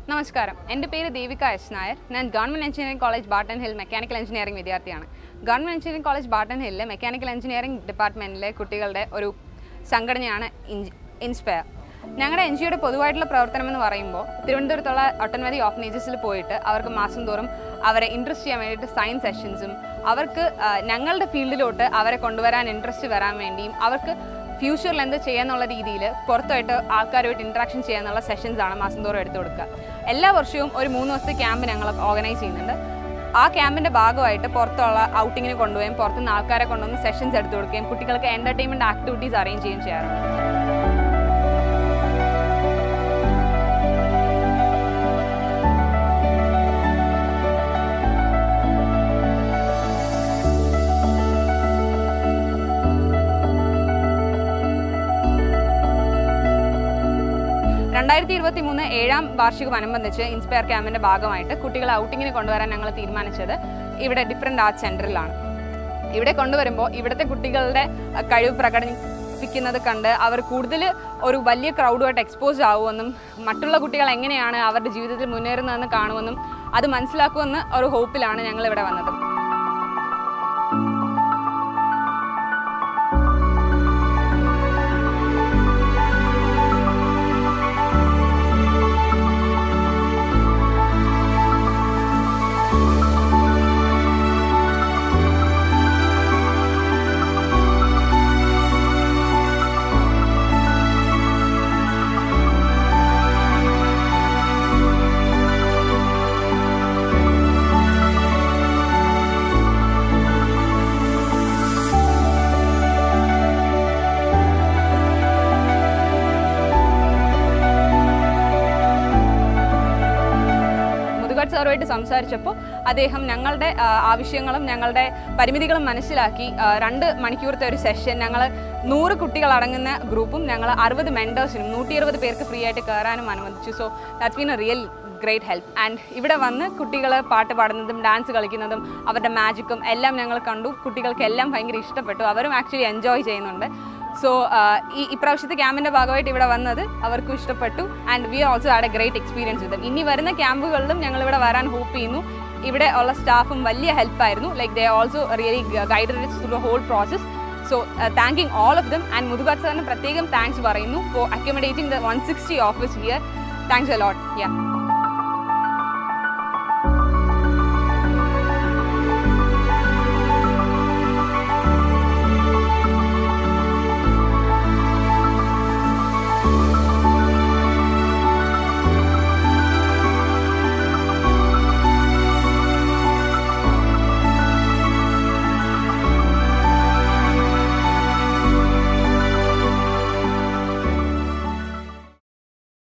നമസ്കാരം എൻ്റെ പേര് ദേവിക എസ് നായർ ഞാൻ government engineering college Barton Hill mechanical engineering വിദ്യാർത്ഥിയാണ് ഗവൺമെൻറ് എഞ്ചിനീയറിംഗ് കോളേജ് ബാട്ടൺ ഹില്ലിലെ മെക്കാനിക്കൽ എഞ്ചിനീയറിംഗ് ഡിപ്പാർട്ട്മെൻറ്റിലെ കുട്ടികളുടെ ഒരു സംഘടനയാണ് ഇൻജ് ഇൻസ്പയർ ഞങ്ങളുടെ എൻ ജിയുടെ പൊതുവായിട്ടുള്ള പ്രവർത്തനം എന്ന് പറയുമ്പോൾ തിരുവനന്തപുരത്തുള്ള ഒട്ടനവധി ഓഫനേജസിൽ പോയിട്ട് അവർക്ക് മാസം തോറും അവരെ ഇൻട്രസ്റ്റ് ചെയ്യാൻ വേണ്ടിയിട്ട് സയൻസ് സെഷൻസും അവർക്ക് ആ, ഞങ്ങളുടെ ഫീൽഡിലോട്ട് അവരെ കൊണ്ടുവരാൻ ഇൻട്രസ്റ്റ് വരാൻ വേണ്ടിയും അവർക്ക് ഫ്യൂച്ചറിൽ എന്ത് ചെയ്യാന്നുള്ള രീതിയിൽ പുറത്തായിട്ട് ആൾക്കാരുമായിട്ട് ഇൻട്രാക്ഷൻ ചെയ്യാന്നുള്ള സെഷൻസ് ആണ് മാസം തോറും എടുത്തു കൊടുക്കുക എല്ലാ വർഷവും ഒരു മൂന്ന് ദിവസത്തെ ക്യാമ്പ് ഞങ്ങൾ ഓർഗനൈസ് ചെയ്യുന്നുണ്ട് ആ ക്യാമ്പിന്റെ ഭാഗമായിട്ട് പുറത്തുള്ള ഔട്ടിങ്ങിന് കൊണ്ടുപോയും പുറത്തുനിന്ന് ആൾക്കാരെ കൊണ്ടുവന്ന് സെഷൻസ് എടുത്തു കൊടുക്കുകയും കുട്ടികൾക്ക് എന്റർടൈൻമെന്റ് ആക്ടിവിറ്റീസ് അറേഞ്ച് ചെയ്യുകയും ചെയ്യാറുണ്ട് രണ്ടായിരത്തി ഇരുപത്തി മൂന്ന് ഏഴാം വാർഷികമനുബന്ധിച്ച് ഇൻസ്പയർ ക്യാമ്പിന്റെ ഭാഗമായിട്ട് കുട്ടികളെ ഔട്ടിങ്ങിന് കൊണ്ടുവരാൻ ഞങ്ങൾ തീരുമാനിച്ചത് ഇവിടെ ഡിഫറെൻ്റ് ആർട്ട് സെൻറ്ററിലാണ് ഇവിടെ കൊണ്ടുവരുമ്പോൾ ഇവിടുത്തെ കുട്ടികളുടെ അഹ്, കഴിവ് പ്രകടിപ്പിക്കുന്നത് കണ്ട് അവർ കൂടുതൽ ഒരു വലിയ ക്രൗഡുമായിട്ട് എക്സ്പോസ് ആവുമെന്നും മറ്റുള്ള കുട്ടികൾ എങ്ങനെയാണ് അവരുടെ ജീവിതത്തിൽ മുന്നേറുന്നതെന്ന് കാണുമെന്നും അത് മനസ്സിലാക്കുമെന്ന് ഒരു ഹോപ്പിലാണ് ഞങ്ങൾ ഇവിടെ വന്നത് മുതുകാട് സാറുമായിട്ട് സംസാരിച്ചപ്പോൾ അദ്ദേഹം ഞങ്ങളുടെ ആ, ആവശ്യങ്ങളും ഞങ്ങളുടെ പരിമിതികളും മനസ്സിലാക്കി ആ, രണ്ട് മണിക്കൂറത്തെ ഒരു സെഷൻ ഞങ്ങൾ നൂറ് കുട്ടികൾ അടങ്ങുന്ന ഗ്രൂപ്പും ഞങ്ങൾ അറുപത് മെൻറ്റേഴ്സിനും നൂറ്റി അറുപത് പേർക്ക് ഫ്രീ ആയിട്ട് കയറാനും അനുവദിച്ചു so that's been a real great help and ഇവിടെ വന്ന് കുട്ടികൾ പാട്ട് പാടുന്നതും ഡാൻസ് കളിക്കുന്നതും അവരുടെ മാജിക്കും എല്ലാം ഞങ്ങൾ കണ്ടു കുട്ടികൾക്ക് എല്ലാം ഭയങ്കര ഇഷ്ടപ്പെട്ടു അവരും ആക്ച്വലി എൻജോയ് ചെയ്യുന്നുണ്ട് സോ ഈ ഇപ്രാവശ്യത്തെ ക്യാമ്പിൻ്റെ ഭാഗമായിട്ട് ഇവിടെ വന്നത് അവർക്കും ഇഷ്ടപ്പെട്ടു and we also had a great experience with ഇനി വരുന്ന ക്യാമ്പുകളിലും ഞങ്ങൾ ഇവിടെ വരാൻ ഹോപ്പ് ചെയ്യുന്നു ഇവിടെ ഉള്ള സ്റ്റാഫും വലിയ ഹെൽപ്പായിരുന്നു like they also really guided through the whole process so thanking all of them and Muthukad സാറിന് പ്രത്യേകം താങ്ക്സ് പറയുന്നു for accommodating the one sixty office here thanks a lot yeah